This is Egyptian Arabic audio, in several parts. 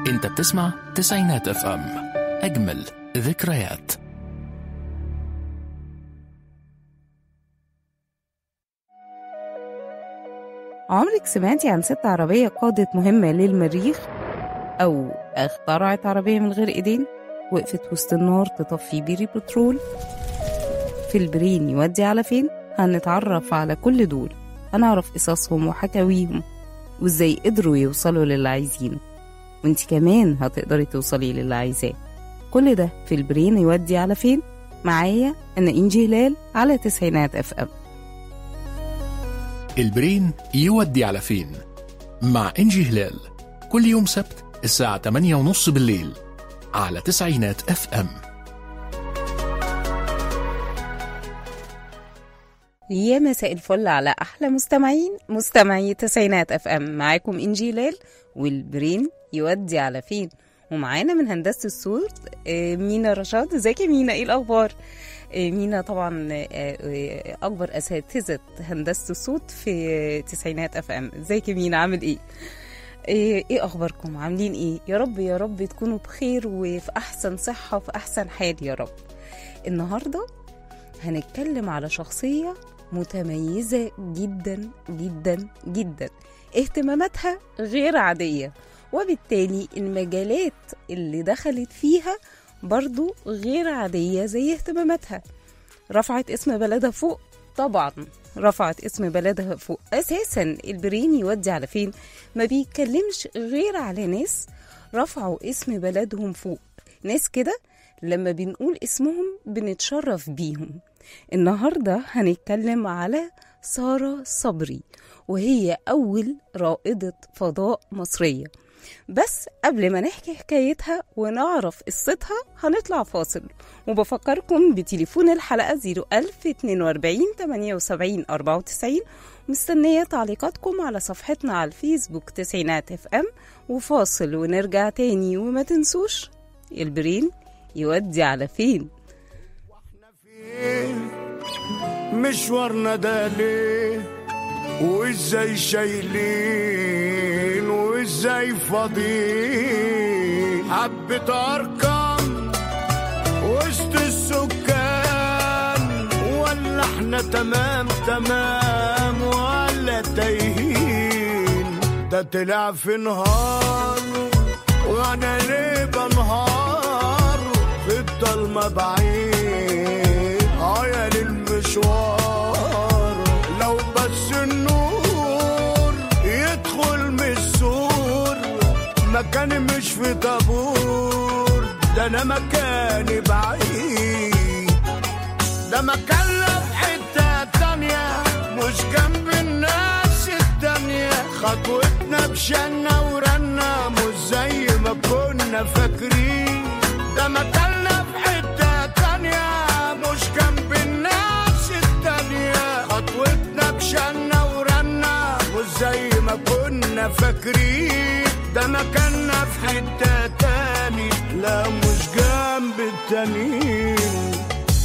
انت بتسمع تسعينات اف ام اجمل ذكريات عمرك سمعتي عن ست عربية قادت مهمة للمريخ أو اخترعت عربية من غير إيدين وقفت وسط النار تطفي بيري بترول في البرين يودي على فين هنتعرف على كل دول هنعرف قصصهم وحكاويهم وازاي قدروا يوصلوا للي عايزينه وانت كمان هتقدري توصلي للي عايزاه كل ده في البرين يودي على فين معايا انا انجي هلال على تسعينات اف ام البرين يودي على فين مع انجي هلال كل يوم سبت الساعة 8 ونص بالليل على تسعينات اف ام يا مساء الفل على احلى مستمعين مستمعي تسعينات اف ام معاكم انجي هلال والبرين يودي على فين ومعانا من هندسه الصوت آه، مينا رشاد ازيك يا مينا ايه الاخبار آه، مينا طبعا آه، آه، اكبر اساتذه هندسه الصوت في تسعينات اف ام ازيك يا مينا عامل ايه ايه إيه اخباركم عاملين ايه يا رب يا رب تكونوا بخير وفي احسن صحه وفي احسن حال يا رب النهارده هنتكلم على شخصيه متميزه جدا جدا جدا اهتماماتها غير عاديه وبالتالي المجالات اللي دخلت فيها برضو غير عاديه زي اهتماماتها رفعت اسم بلدها فوق طبعا رفعت اسم بلدها فوق اساسا البرين يودي على فين ما بيتكلمش غير على ناس رفعوا اسم بلدهم فوق ناس كده لما بنقول اسمهم بنتشرف بيهم النهارده هنتكلم على سارة صبري وهي أول رائدة فضاء مصرية بس قبل ما نحكي حكايتها ونعرف قصتها هنطلع فاصل وبفكركم بتليفون الحلقة 01042 78 94 مستنية تعليقاتكم على صفحتنا على الفيسبوك تسعينات اف ام وفاصل ونرجع تاني وما تنسوش البرين يودي على فين مشوارنا ده ليه وازاي شايلين وازاي فاضيين حبة ارقام وسط السكان ولا احنا تمام تمام ولا تايهين ده طلع في نهار وانا ليه بنهار في الضلمة بعيد عيا للمشوار لو بس النور يدخل من السور مكاني مش في طابور ده انا مكاني بعيد ده مكان لا في حتة تانية مش جنب الناس التانية خطوتنا بشنا ورنا مش زي ما كنا فاكرين ده مكاننا في حتة تانية مش جنب الناس التانية خطوتنا بشنا ورنا مش زي ما كنا فاكرين ده مكاننا في حتة تاني لا مش جنب التانيين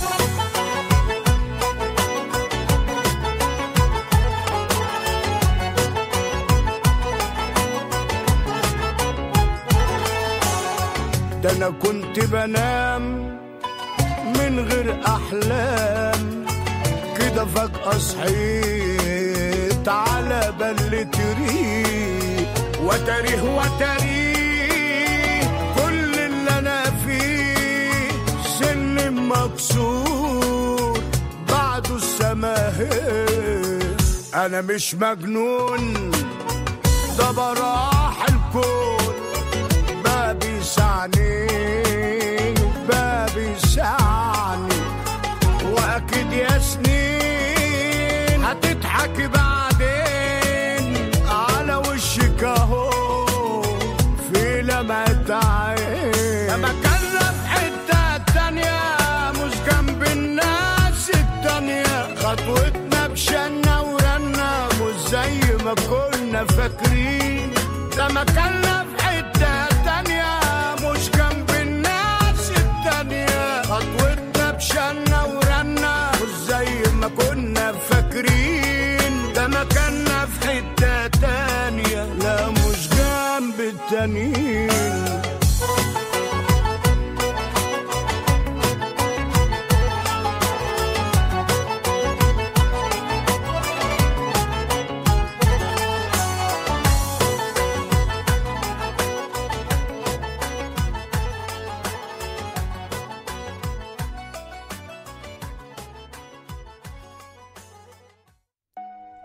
ده انا كنت بنام من غير احلام كده فجأة صحيت على بلة ريق وتاريه وتاريه كل اللي انا فيه سن مكسور بعده السماهير انا مش مجنون ده براح الكون بابي يسعني بابي يسعني واكيد يا سنين هتضحك بعدين على وشك اهو في لمعة عين لما كنا في حتة تانية مش جنب الناس التانية خطوتنا بشنا ورنا مش زي ما كنا فاكرين لما كنا في حتة تانية مش جنب الناس التانية خطوتنا بشنا ورنا مش زي ما كنا فاكرين ده مكاننا في حتة تانية لا مش جنب التانيين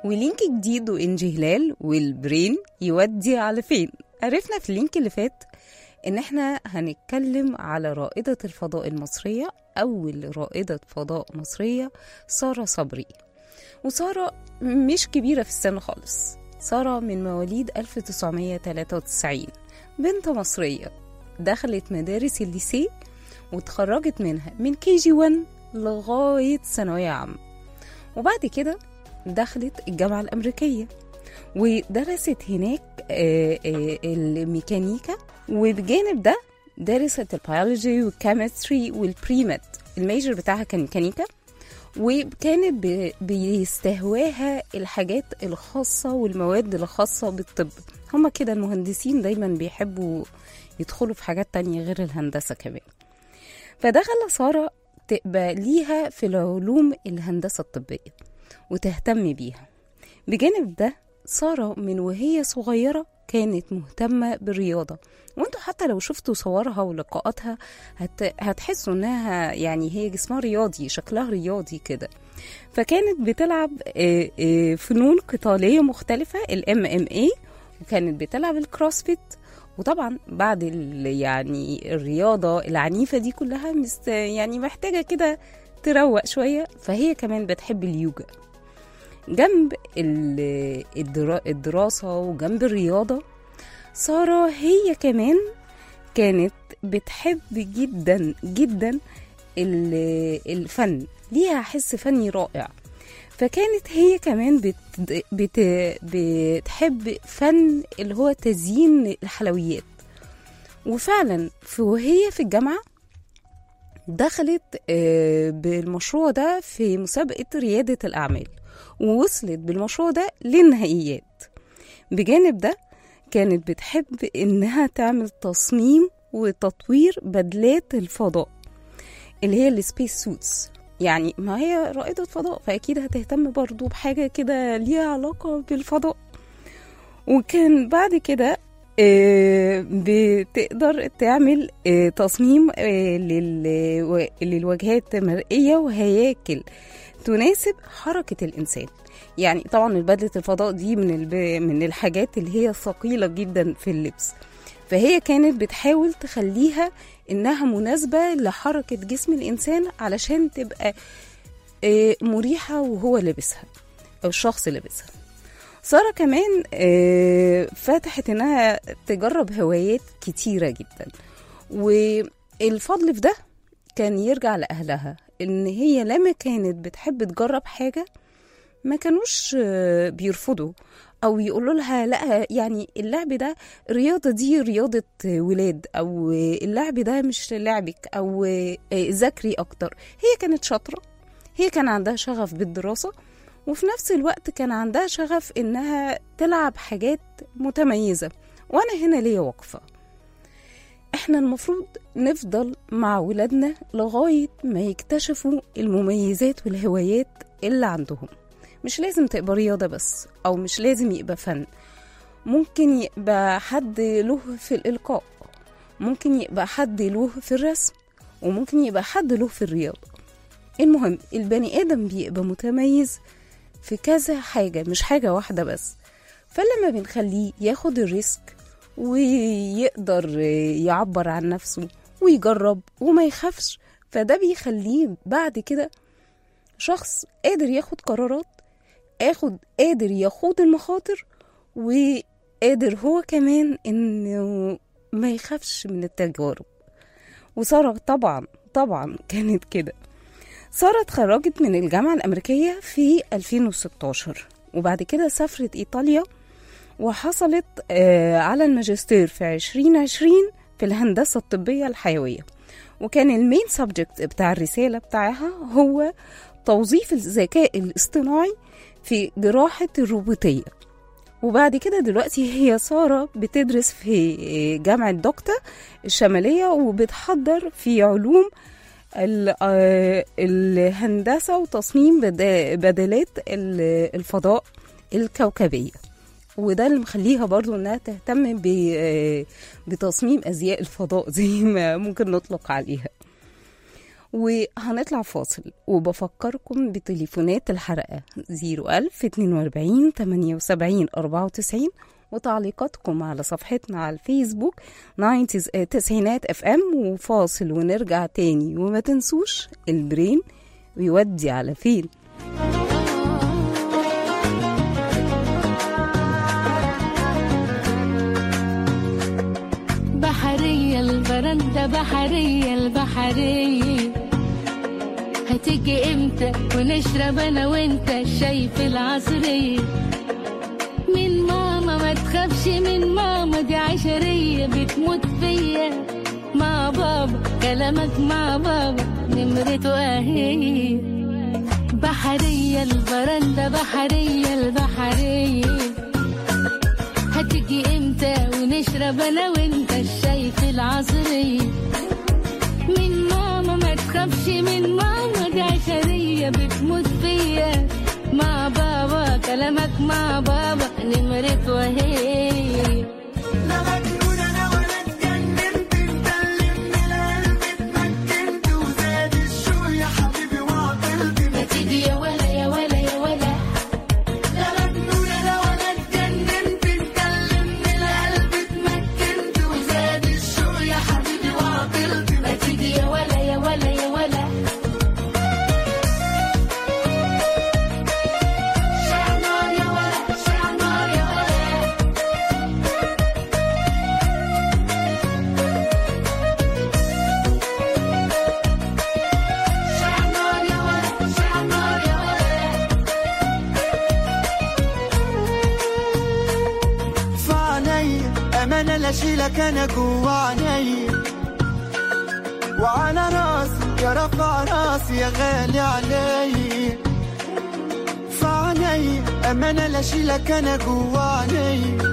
ولينك جديد وإنجي هلال والبرين يودي على فين عرفنا في اللينك اللي فات إن إحنا هنتكلم على رائدة الفضاء المصرية أول رائدة فضاء مصرية سارة صبري وسارة مش كبيرة في السن خالص سارة من مواليد 1993 بنت مصرية دخلت مدارس الليسيه واتخرجت منها من كي جي 1 لغاية ثانوية عامة وبعد كده دخلت الجامعة الأمريكية ودرست هناك آه، آه، الميكانيكا وبجانب ده درست البيولوجي والكيمستري والبريمت الميجر بتاعها كان ميكانيكا وكانت ب- بيستهواها الحاجات الخاصة والمواد الخاصة بالطب هما كده المهندسين دايما بيحبوا يدخلوا في حاجات تانية غير الهندسة كمان فدخل سارة تبقى ليها في العلوم الهندسة الطبية وتهتم بيها بجانب ده سارة من وهي صغيرة كانت مهتمة بالرياضة وانتوا حتى لو شفتوا صورها ولقاءاتها هت... هتحسوا انها يعني هي جسمها رياضي شكلها رياضي كده فكانت بتلعب آه، آه، فنون قتالية مختلفة الام ام اي وكانت بتلعب الكروسفيت وطبعا بعد ال- يعني الرياضة العنيفة دي كلها مست يعني محتاجة كده تروق شوية فهي كمان بتحب اليوجا جنب ال- الدرا- الدراسة وجنب الرياضة سارة هي كمان كانت بتحب جدا جدا ال- الفن ليها حس فني رائع فكانت هي كمان بت بت بتحب فن اللي هو تزيين الحلويات وفعلا في وهي في الجامعة دخلت آه، بالمشروع ده في مسابقة ريادة الأعمال ووصلت بالمشروع ده للنهائيات بجانب ده كانت بتحب إنها تعمل تصميم وتطوير بدلات الفضاء اللي هي السبيس سوتس يعني ما هي رائدة فضاء فأكيد هتهتم برضو بحاجة كده ليها علاقة بالفضاء وكان بعد كده آه، بتقدر تعمل آه، تصميم آه، لل- و- للواجهات مرئية وهياكل تناسب حركة الإنسان يعني طبعا بدلة الفضاء دي من الب... من الحاجات اللي هي ثقيلة جدا في اللبس فهي كانت بتحاول تخليها إنها مناسبة لحركة جسم الإنسان علشان تبقى آه، مريحة وهو لابسها أو الشخص لابسها سارة كمان آه، فتحت إنها تجرب هوايات كتيرة جدا والفضل في ده كان يرجع لأهلها إن هي لما كانت بتحب تجرب حاجة ما كانوش آه، بيرفضوا او يقولوا لها لا يعني اللعب ده الرياضه دي رياضه ولاد او اللعب ده مش لعبك او آه، ذاكري اكتر هي كانت شاطره هي كان عندها شغف بالدراسه وفي نفس الوقت كان عندها شغف انها تلعب حاجات متميزه وانا هنا ليا وقفه احنا المفروض نفضل مع ولادنا لغايه ما يكتشفوا المميزات والهوايات اللي عندهم مش لازم تبقى رياضة بس أو مش لازم يبقى فن ممكن يبقى حد له في الإلقاء ممكن يبقى حد له في الرسم وممكن يبقى حد له في الرياضة المهم البني آدم بيبقى متميز في كذا حاجة مش حاجة واحدة بس فلما بنخليه ياخد الريسك ويقدر يعبر عن نفسه ويجرب وما يخافش فده بيخليه بعد كده شخص قادر ياخد قرارات اخد قادر يخوض المخاطر وقادر هو كمان انه ما يخافش من التجارب وسارة طبعا طبعا كانت كده سارة اتخرجت من الجامعة الأمريكية في 2016 وبعد كده سافرت إيطاليا وحصلت آه على الماجستير في 2020 في الهندسة الطبية الحيوية وكان المين سبجكت بتاع الرسالة بتاعها هو توظيف الذكاء الاصطناعي في جراحة الروبوتية وبعد كده دلوقتي هي سارة بتدرس في جامعة دوكتا الشمالية وبتحضر في علوم ال- آه، الهندسة وتصميم بدا- بدلات ال- الفضاء الكوكبية وده اللي مخليها برضو انها تهتم ب- آه، بتصميم ازياء الفضاء زي ما ممكن نطلق عليها وهنطلع فاصل وبفكركم بتليفونات الحلقة 01000 42 78 94 وتعليقاتكم على صفحتنا على الفيسبوك 90 تسعينات اف ام وفاصل ونرجع تاني وما تنسوش البرين بيودي على فين بحرية البرندة بحرية البحرية هتيجي امتى ونشرب انا وانت الشاي في العصرية من ماما ما تخافش من ماما دي عشرية بتموت فيا مع بابا كلامك مع بابا نمرته اهي بحرية البرندة بحرية البحرية هتيجي امتى ونشرب انا وانت الشاي في العصرية من ماما ما تخافش من ماما دي عشرية بتموت فيا مع بابا كلامك مع بابا نمرة وهي لا مجنون انا ولا اتجننت مكلمني القلب اتمكنت وزاد الشوق يا حبيبي وعطلت ما تيجي يا ولا يا ولا يا ولا لا مجنون انا ولا اتجننت مكلمني القلب اتمكنت وزاد الشوق يا حبيبي وعطلت ما تيجي يا ولا يا ولا يا ولا شعنار يا ولا شعنار يا ولا شعنار يا ولا شعنار يا ولا في عينيا امانه لا اشيلك انا جوا عينيا وعلى راسي يا رفع راسي يا غالي عليا في عينيا امانه لا اشيلك انا جوا عينيا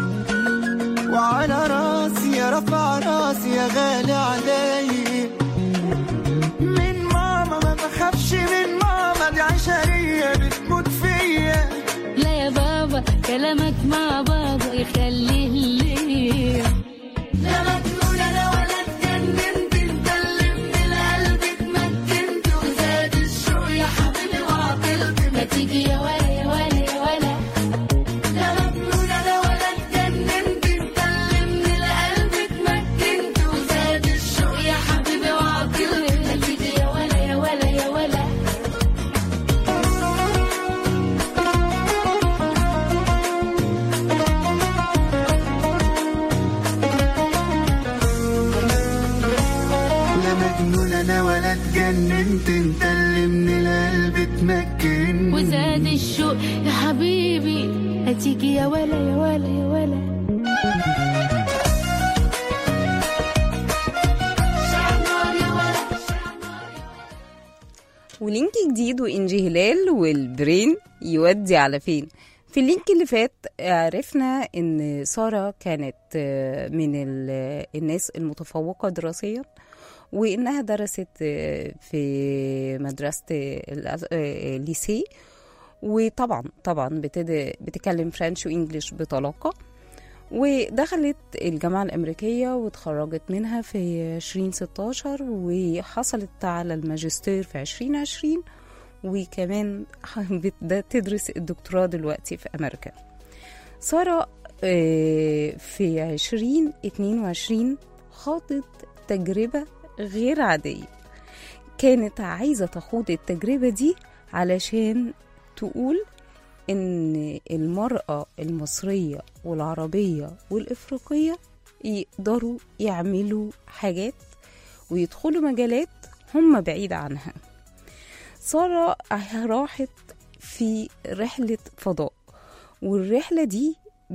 وعلى راسي يا رفع راسي يا غالي عليا من ماما ما بخافش من ماما دي عشريه بتموت فيا لا يا بابا كلامك مع بابا يخليه ليه لا مجنون انا ولا اتجننت مكلمني القلب اتمكنت وزاد الشوق يا حبيبي وعطلت ما تيجي يا ولا يا ولا يا ولا لا مجنون انا ولا اتجننت مكلمني القلب اتمكنت وزاد الشوق يا حبيبي وعطلت ما تيجي يا ولا يا ولا يا ولا لا مجنون انا ولا اتجننت انت اللي من القلب اتمكنت وزاد الشوق يا حبيبي هتيجي يا ولا يا ولا يا ولا شعنار يا ولا ولينك جديد وإنجي هلال والبرين يودي على فين في اللينك اللي فات عرفنا ان ساره كانت آه، من ال- الناس المتفوقه دراسيا وانها درست آه، في مدرسه الأز- آه، الليسي وطبعا طبعا بتد- بتتكلم فرنش وانجليش بطلاقه ودخلت الجامعة الأمريكية واتخرجت منها في 2016 وحصلت على الماجستير في 2020 وكمان بت- تدرس الدكتوراه دلوقتي في أمريكا سارة آه، في 2022 خاضت تجربة غير عادية كانت عايزة تخوض التجربة دي علشان تقول ان المرأة المصرية والعربية والإفريقية يقدروا يعملوا حاجات ويدخلوا مجالات هم بعيد عنها سارة راحت في رحلة فضاء والرحلة دي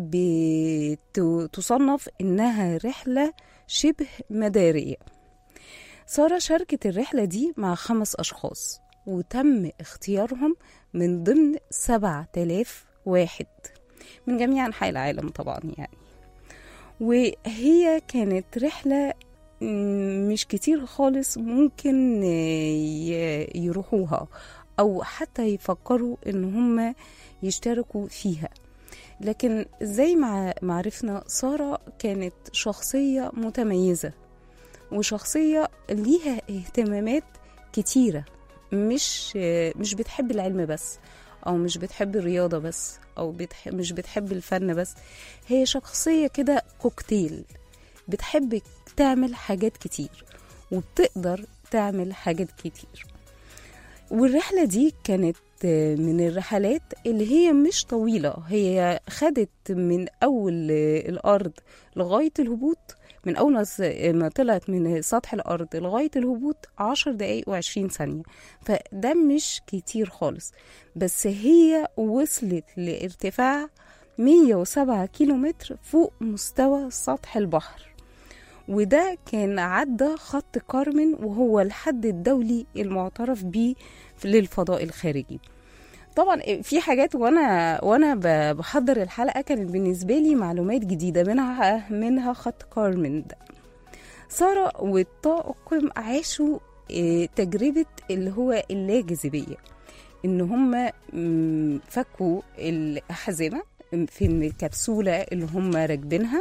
بتصنف إنها رحلة شبه مدارية سارة شاركت الرحلة دي مع خمس أشخاص وتم اختيارهم من ضمن سبعة آلاف واحد من جميع أنحاء العالم طبعا يعني وهي كانت رحلة مم، مش كتير خالص ممكن آه، ي- يروحوها أو حتى يفكروا إن هم يشتركوا فيها لكن زي ما ما عرفنا سارة كانت شخصية متميزة وشخصية ليها اهتمامات كتيرة مش مش بتحب العلم بس أو مش بتحب الرياضة بس أو بتح مش بتحب الفن بس هي شخصية كده كوكتيل بتحب تعمل حاجات كتير وبتقدر تعمل حاجات كتير والرحلة دي كانت من الرحلات اللي هي مش طويلة هي خدت من أول الأرض لغاية الهبوط من أول ما س- ما طلعت من سطح الأرض لغاية الهبوط عشر دقايق وعشرين ثانية فده مش كتير خالص بس هي وصلت لارتفاع 107 كيلومتر فوق مستوى سطح البحر وده كان عدى خط كارمن وهو الحد الدولي المعترف بيه في- للفضاء الخارجي طبعا في حاجات وانا وانا ب- بحضر الحلقه كانت بالنسبه لي معلومات جديده منها منها خط كارمن ده ساره والطاقم عاشوا آه، تجربه اللي هو اللاجاذبيه ان هم م، فكوا الاحزمه في الكبسوله اللي هم راكبينها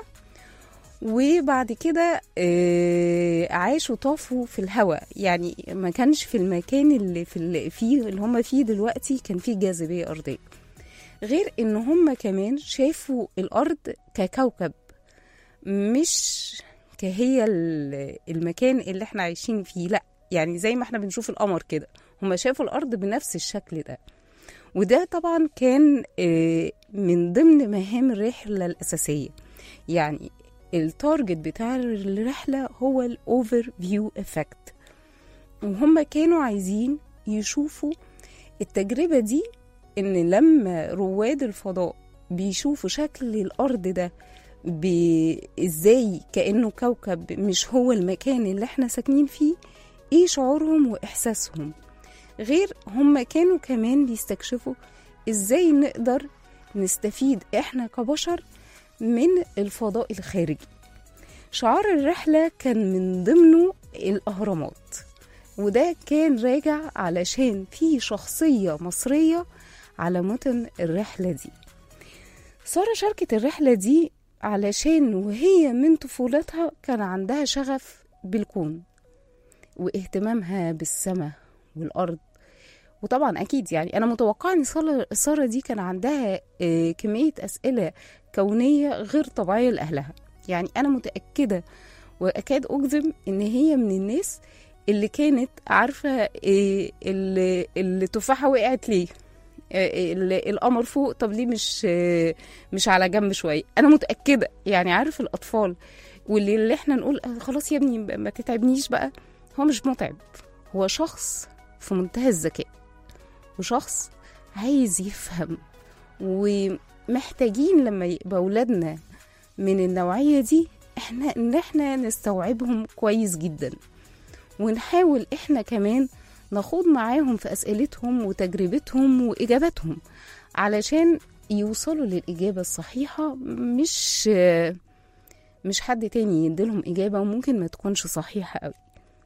وبعد كده آه، عاشوا طافوا في الهواء يعني ما كانش في المكان اللي في اللي فيه اللي هم فيه دلوقتي كان فيه جاذبية أرضية غير ان هم كمان شافوا الأرض ككوكب مش كهي ال- المكان اللي احنا عايشين فيه لا يعني زي ما احنا بنشوف القمر كده هم شافوا الأرض بنفس الشكل ده وده طبعا كان آه، من ضمن مهام الرحلة الأساسية يعني التارجت بتاع الرحلة هو الأوفر فيو إفكت وهم كانوا عايزين يشوفوا التجربة دي إن لما رواد الفضاء بيشوفوا شكل الأرض ده ب- ازاي كأنه كوكب مش هو المكان اللي احنا ساكنين فيه ايه شعورهم واحساسهم غير هم كانوا كمان بيستكشفوا ازاي نقدر نستفيد احنا كبشر من الفضاء الخارجي شعار الرحلة كان من ضمنه الأهرامات وده كان راجع علشان في شخصية مصرية على متن الرحلة دي سارة شاركت الرحلة دي علشان وهي من طفولتها كان عندها شغف بالكون واهتمامها بالسماء والأرض وطبعا أكيد يعني أنا متوقعة إن سارة- سارة دي كان عندها آه، كمية أسئلة كونية غير طبيعية لأهلها يعني أنا متأكدة وأكاد أجزم إن هي من الناس اللي كانت عارفة إيه اللي التفاحة وقعت ليه إيه ال- القمر فوق طب ليه مش آه، مش على جنب شوية أنا متأكدة يعني عارف الأطفال واللي اللي احنا نقول آه، خلاص يا ابني ما تتعبنيش بقى هو مش متعب هو شخص في منتهى الذكاء وشخص عايز يفهم ومحتاجين لما يبقى أولادنا من النوعية دي احنا ان احنا نستوعبهم كويس جدا ونحاول احنا كمان نخوض معاهم في اسئلتهم وتجربتهم واجاباتهم علشان يوصلوا للاجابه الصحيحه مش مش حد تاني يديلهم اجابه وممكن ما تكونش صحيحه قوي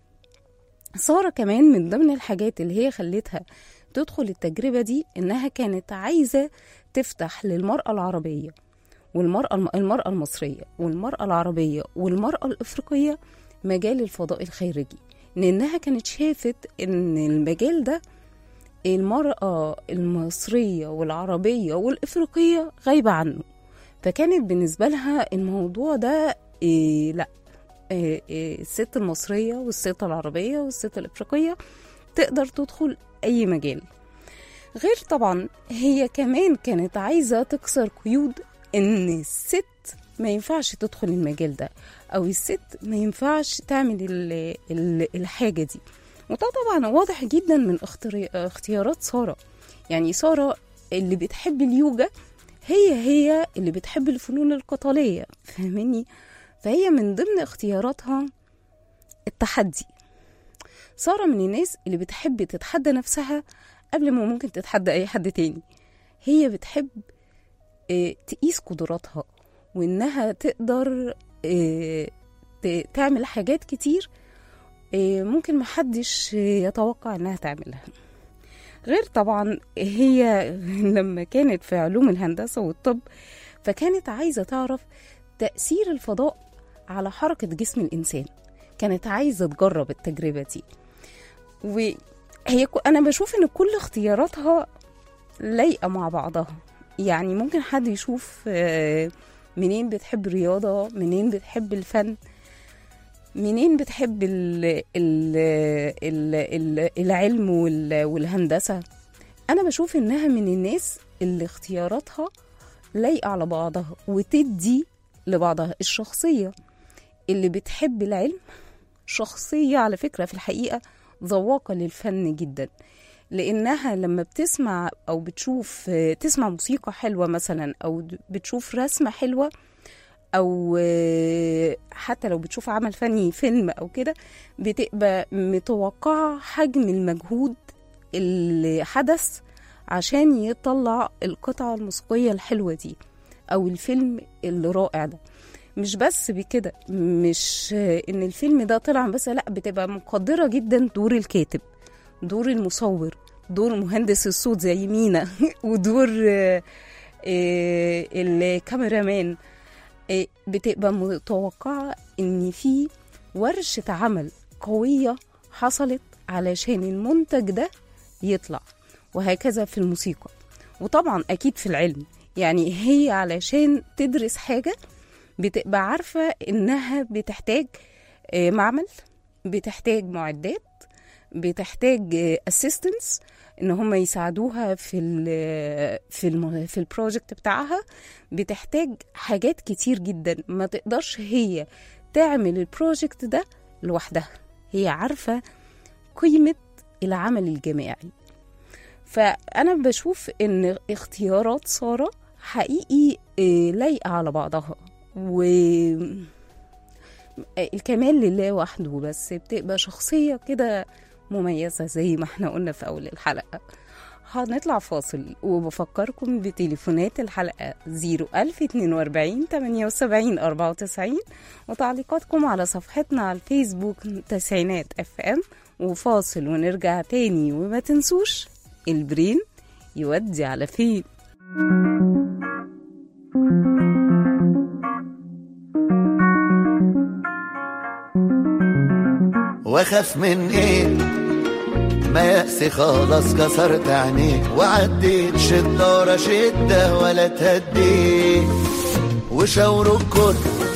ساره كمان من ضمن الحاجات اللي هي خلتها تدخل التجربه دي انها كانت عايزه تفتح للمراه العربيه والمرأة الم- المرأة المصرية والمرأة العربية والمرأة الإفريقية مجال الفضاء الخارجي لأنها كانت شافت إن المجال ده المرأة المصرية والعربية والإفريقية غايبة عنه فكانت بالنسبة لها الموضوع ده إيه لا إيه إيه الست المصرية والست العربية والست الإفريقية تقدر تدخل أي مجال غير طبعا هي كمان كانت عايزة تكسر قيود ان الست ما ينفعش تدخل المجال ده او الست ما ينفعش تعمل ال- ال- الحاجه دي وده طبعا واضح جدا من اختري- اختيارات ساره يعني ساره اللي بتحب اليوجا هي هي اللي بتحب الفنون القتاليه فاهمني فهي من ضمن اختياراتها التحدي ساره من الناس اللي بتحب تتحدى نفسها قبل ما ممكن تتحدى اي حد تاني هي بتحب آه، تقيس قدراتها وانها تقدر آه، ت- تعمل حاجات كتير آه، ممكن محدش آه، يتوقع انها تعملها غير طبعا هي لما كانت في علوم الهندسة والطب فكانت عايزة تعرف تأثير الفضاء على حركة جسم الإنسان كانت عايزة تجرب التجربة دي هي ك- انا بشوف ان كل اختياراتها لايقه مع بعضها يعني ممكن حد يشوف آه، منين بتحب الرياضه منين بتحب الفن منين بتحب ال ال ال ال العلم وال- والهندسه انا بشوف انها من الناس اللي اختياراتها لايقه على بعضها وتدي لبعضها الشخصيه اللي بتحب العلم شخصيه على فكره في الحقيقه ذواقه للفن جدا لانها لما بتسمع او بتشوف تسمع موسيقى حلوه مثلا او بتشوف رسمه حلوه او حتى لو بتشوف عمل فني فيلم او كده بتبقى متوقعه حجم المجهود اللي حدث عشان يطلع القطعه الموسيقيه الحلوه دي او الفيلم الرائع ده مش بس بكده مش ان الفيلم ده طلع بس لا بتبقى مقدره جدا دور الكاتب دور المصور دور مهندس الصوت زي مينا ودور آه، آه، الكاميرامان آه، بتبقى متوقعة إن في ورشة عمل قوية حصلت علشان المنتج ده يطلع وهكذا في الموسيقى وطبعا أكيد في العلم يعني هي علشان تدرس حاجة بتبقى عارفة إنها بتحتاج آه، معمل بتحتاج معدات بتحتاج اسيستنس ان هم يساعدوها في ال في الم في البروجكت بتاعها بتحتاج حاجات كتير جدا ما تقدرش هي تعمل البروجكت ده لوحدها هي عارفه قيمه العمل الجماعي فانا بشوف ان اختيارات ساره حقيقي آه، لايقه على بعضها و الكمال لله وحده بس بتبقى شخصية كده مميزة زي ما احنا قلنا في أول الحلقة هنطلع فاصل وبفكركم بتليفونات الحلقة 01042 78 94 وتعليقاتكم على صفحتنا على الفيسبوك تسعينات اف ام وفاصل ونرجع تاني وما تنسوش البرين يودي على فين واخاف من ايه ما يأسي خلاص كسرت عينيه وعديت شدة ورا شدة ولا تهديت وشاوروا الكل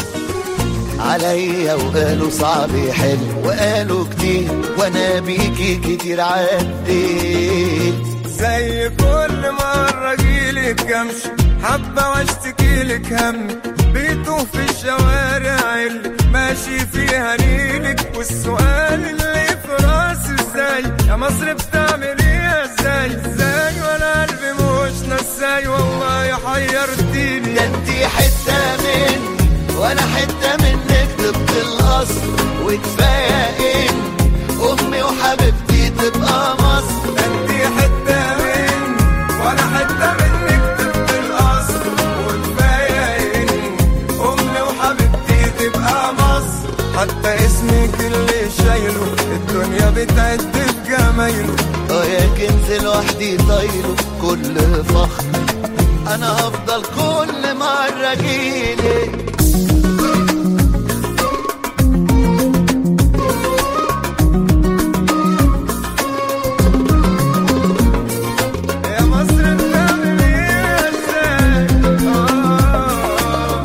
عليا وقالوا صعب يحل وقالوا كتير وانا بيكي كتير عديت زي كل مرة جيلك امشي حبة واشتكي لك هم بيتوه في الشوارع اللي ماشي فيها نيلك والسؤال اللي في راسي ازاي يا مصر بتعمل ايه ازاي ازاي وانا قلبي مش نساي والله حيرتيني ده انتي حتة مني وانا حتة منك طبق الاصل وكفاية ان امي وحبيبتي تبقى مصر انتي حتة مني وانا حتة منك طب الاصل وكفاية اني امي وحبيبتي تبقى مصر حتى اسمك اللي شايله الدنيا بتعد بجمايله اه يا كنز لوحدي طايله كل فخر انا هفضل كل مرة جيلك يا مصر بتعمل ايه ازاي آه.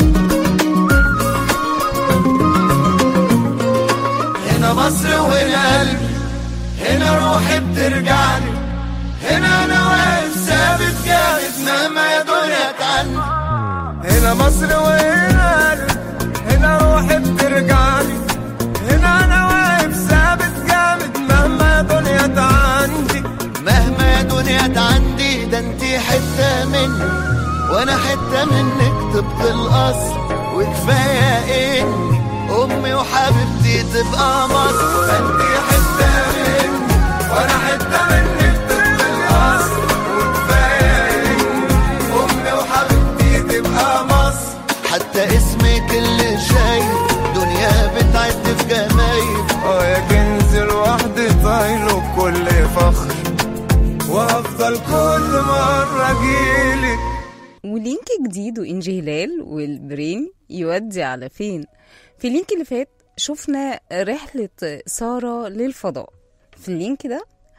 هنا مصر وهنا قلبي هنا روحي بترجعني هنا انا واقف ثابت جامد مهما يا دنيا تعني هنا مصر وهنا قلبي هنا روحي بترجعني هنا انا واقف ثابت جامد مهما دنيا عندي مهما يا دنيا عندي ده انتي حتة مني وانا حتة منك طبق الاصل وكفاية اني امي وحبيبتي تبقى مصر انتي حتة مني وانا حتة منك طب الاصل وكفاية اني امي وحبيبتي تبقى مصر حتى اسمك اللي شايف دنيا بتعد في جمايل اه يا كنز لوحدي طايله كل فخر وهفضل كل مرة اجيلك ولينك جديد وإنجي هلال والبرين يودي على فين في اللينك اللي فات شفنا رحلة سارة للفضاء في اللينك ده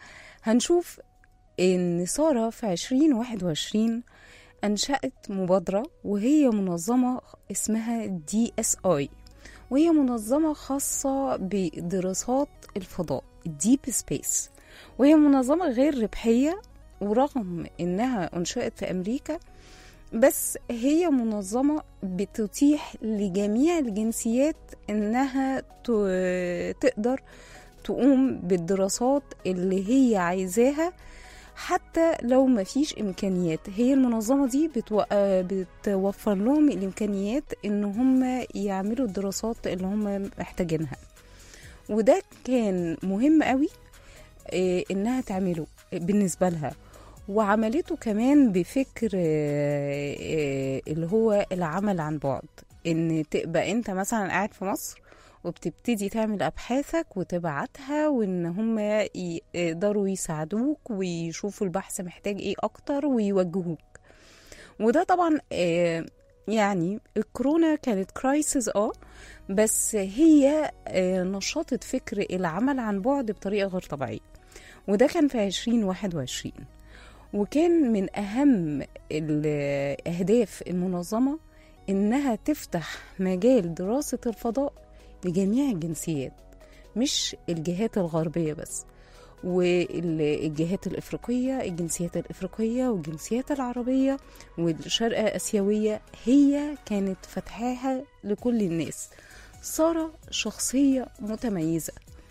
هنشوف إن سارة في 2021 أنشأت مبادرة وهي منظمة اسمها دي اس اي وهي منظمة خاصة بدراسات الفضاء ديب سبيس وهي منظمة غير ربحية ورغم إنها أنشأت في أمريكا بس هي منظمة بتتيح لجميع الجنسيات إنها ت- تقدر تقوم بالدراسات اللي هي عايزاها حتى لو ما فيش إمكانيات هي المنظمة دي بتو... آه بتوفر لهم الإمكانيات إن هم يعملوا الدراسات اللي هم محتاجينها وده كان مهم قوي آه، إنها تعمله بالنسبة لها وعملته كمان بفكر آه، آه، اللي هو العمل عن بعد ان تبقى انت مثلا قاعد في مصر وبتبتدي تعمل ابحاثك وتبعتها وان هم ي- يقدروا يساعدوك ويشوفوا البحث محتاج ايه اكتر ويوجهوك وده طبعا آه، يعني الكورونا كانت كرايسيس اه بس هي آه، نشطت فكر العمل عن بعد بطريقه غير طبيعيه وده كان في 2021 وكان من أهم ال- أهداف المنظمة إنها تفتح مجال دراسة الفضاء لجميع الجنسيات مش الجهات الغربية بس والجهات الإفريقية الجنسيات الإفريقية والجنسيات العربية والشرق آسيوية هي كانت فتحاها لكل الناس سارة شخصية متميزة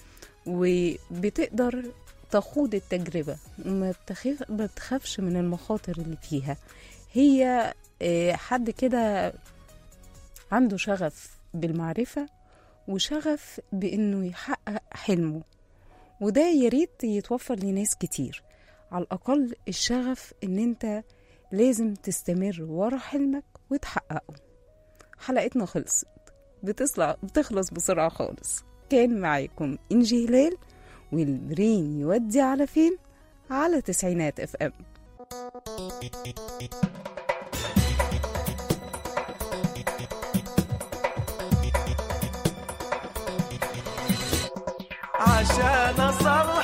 وبتقدر تخوض التجربة وما بتخاف ما بتخافش من المخاطر اللي فيها هي آه، حد كده عنده شغف بالمعرفة وشغف بإنه يحقق حلمه وده ياريت يتوفر لناس كتير على الأقل الشغف إن أنت لازم تستمر ورا حلمك وتحققه حلقتنا خلصت بتصلع بتخلص بسرعة خالص كان معاكم إنجي هلال والبرين يودي على فين على تسعينات اف ام عشان اصلح